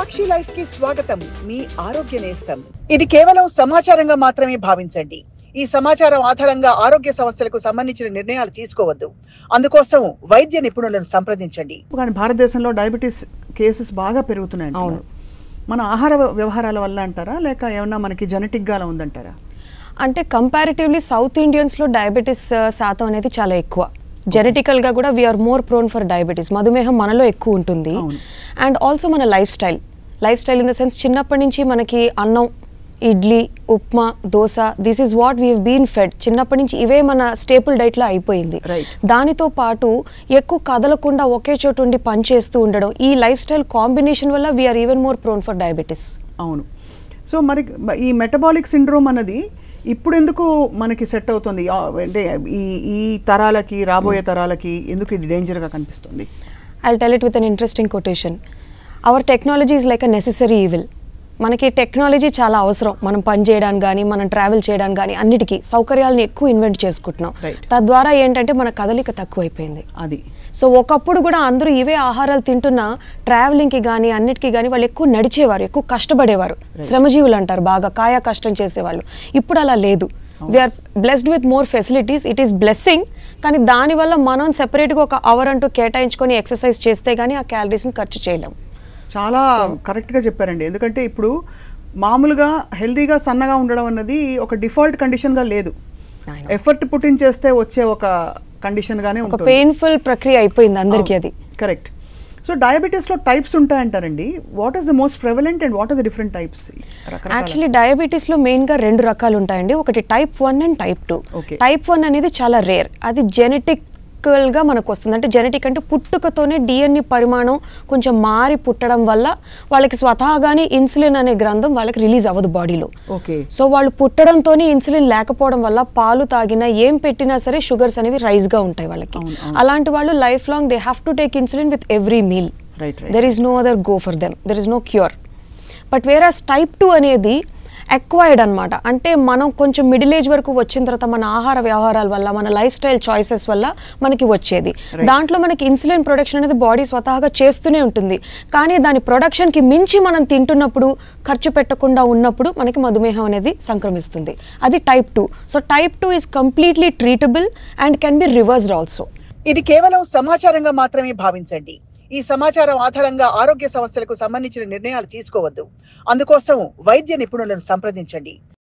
సాక్షి life కి స్వాగతం మీ ఆరోగ్య నేస్తం ఇది కేవలం సమాచారంగా మాత్రమే భావించండి ఈ సమాచారం ఆధారంగా ఆరోగ్య సమస్యలకు సంబంధించిన నిర్ణయాలు తీసుకోవద్దు అందుకోసం వైద్య నిపుణులను సంప్రదించండి కానీ భారతదేశంలో డయాబెటీస్ కేసెస్ బాగా పెరుగుతున్నాయి అవును. మన ఆహార వ్యవహారాల వల్ల అంటారా లేక ఏమన్నా మనకి జెనెటిక్ గా ఉందంటారా అంటే కంపారిటివ్లీ సౌత్ ఇండియన్స్లో డయాబెటీస్ ఆ, శాతం అనేది చాలా ఎక్కువ జెనెటికల్గా కూడా we are more prone for diabetes మధుమేహం మనలో ఎక్కువ ఉంటుంది అవును. అండ్ ఆల్సో మన life style life style in the sense చిన్నప్పటి నుంచి మనకి అన్నం idli upma dosa this is what we been fed చిన్నప్పటి నుంచి ఇవే మన స్టేపుల్ డైట్లో అయిపోయింది Right. దానితో పాటు ఎక్కువ కదలకుండా ఒకే చోటు ఉండి పని చేస్తూ ఉండడం ఈ లైఫ్ స్టైల్ కాంబినేషన్ వల్ల we are even more prone for diabetes అవును సో మరి మ- ఈ మెటబాలిక్ సిండ్రోమ్ అన్నది ఇప్పుడు ఎందుకు మనకి సెట్ అవుతుంది ఆ, అంటే ఈ ఈ తరాలకి రాబోయే తరాలకి ఎందుకు ఇది danger గా కనిపిస్తుంది I tell it with an interesting quotation our technology is like a necessary evil మనకి టెక్నాలజీ చాలా అవసరం మనం పని చేయడానికి కానీ మనం ట్రావెల్ చేయడానికి కానీ అన్నిటికీ సౌకర్యాలను ఎక్కువ ఇన్వెంట్ చేసుకుంటున్నాం Right. తద్వారా ఏంటంటే మన కదలిక తక్కువైపోయింది అది సో ఒకప్పుడు కూడా అందరూ ఇవే ఆహారాలు తింటున్నా ట్రావెలింగ్కి కానీ అన్నిటికీ కానీ వాళ్ళు ఎక్కువ నడిచేవారు ఎక్కువ కష్టపడేవారు శ్రమజీవులు అంటారు బాగా కాయా కష్టం చేసేవాళ్ళు ఇప్పుడు అలా లేదు we are blessed with more facilities it is blessing కానీ దానివల్ల మనం సెపరేట్గా ఒక అవర్ అంటూ కేటాయించుకొని ఎక్సర్సైజ్ చేస్తే కానీ ఆ క్యాలరీస్ని ఖర్చు చేయలేం చాలా కరెక్ట్గా చెప్పారండి ఎందుకంటే ఇప్పుడు మామూలుగా హెల్దీగా సన్నగా ఉండడం అన్నది ఒక డిఫాల్ట్ కండిషన్గా లేదు I know. ఎఫర్ట్ పుట్టిన్ చేస్తే వచ్చే ఒక కండిషన్గానే ఒక ఉంటుంది పెయిన్ఫుల్ ప్రక్రియ అయిపోయింది అందరికీ అది కరెక్ట్ సో డయాబెటీస్లో టైప్స్ ఉంటాయంటారండి what is the most prevalent and what are the different types actually డయాబెటీస్లో మెయిన్గా రెండు రకాలు ఉంటాయండి ఒకటి type one and type two Okay. Type one అనేది చాలా రేర్ అది జెనెటికల్గా మనకు వస్తుంది అంటే జెనెటిక్ అంటే పుట్టుకతోనే డిఎన్ఏ పరిమాణం కొంచెం మారి పుట్టడం వల్ల వాళ్ళకి స్వతహాగానే ఇన్సులిన్ అనే గ్రంథం వాళ్ళకి రిలీజ్ అవ్వదు బాడీలో ఓకే సో వాళ్ళు పుట్టడంతోనే ఇన్సులిన్ లేకపోవడం వల్ల పాలు తాగినా ఏం పెట్టినా సరే షుగర్స్ అనేవి రైజ్గా ఉంటాయి వాళ్ళకి అవును, అవును. అలాంటి వాళ్ళు life long they have to take insulin with every meal right right there is no other go for them there is no cure but whereas type two అనేది ఎక్వైర్డ్ అనమాట అంటే మనం కొంచెం మిడిల్ ఏజ్ వరకు వచ్చిన తర్వాత మన ఆహార వ్యవహారాల వల్ల మన లైఫ్ స్టైల్ చాయిసెస్ వల్ల మనకి వచ్చేది దాంట్లో మనకి ఇన్సులిన్ ప్రొడక్షన్ అనేది బాడీ స్వతహాగా చేస్తూనే ఉంటుంది కానీ దాని ప్రొడక్షన్కి మించి మనం తింటున్నప్పుడు ఖర్చు పెట్టకుండా ఉన్నప్పుడు మనకి మధుమేహం అనేది సంక్రమిస్తుంది అది type two so type two is completely treatable and can be reversed also ఇది కేవలం సమాచారంగా మాత్రమే భావించండి ఈ సమాచారం ఆధారంగా ఆరోగ్య సమస్యలకు సంబంధించిన నిర్ణయాలు తీసుకోవద్దు అందుకోసం వైద్య నిపుణులను సంప్రదించండి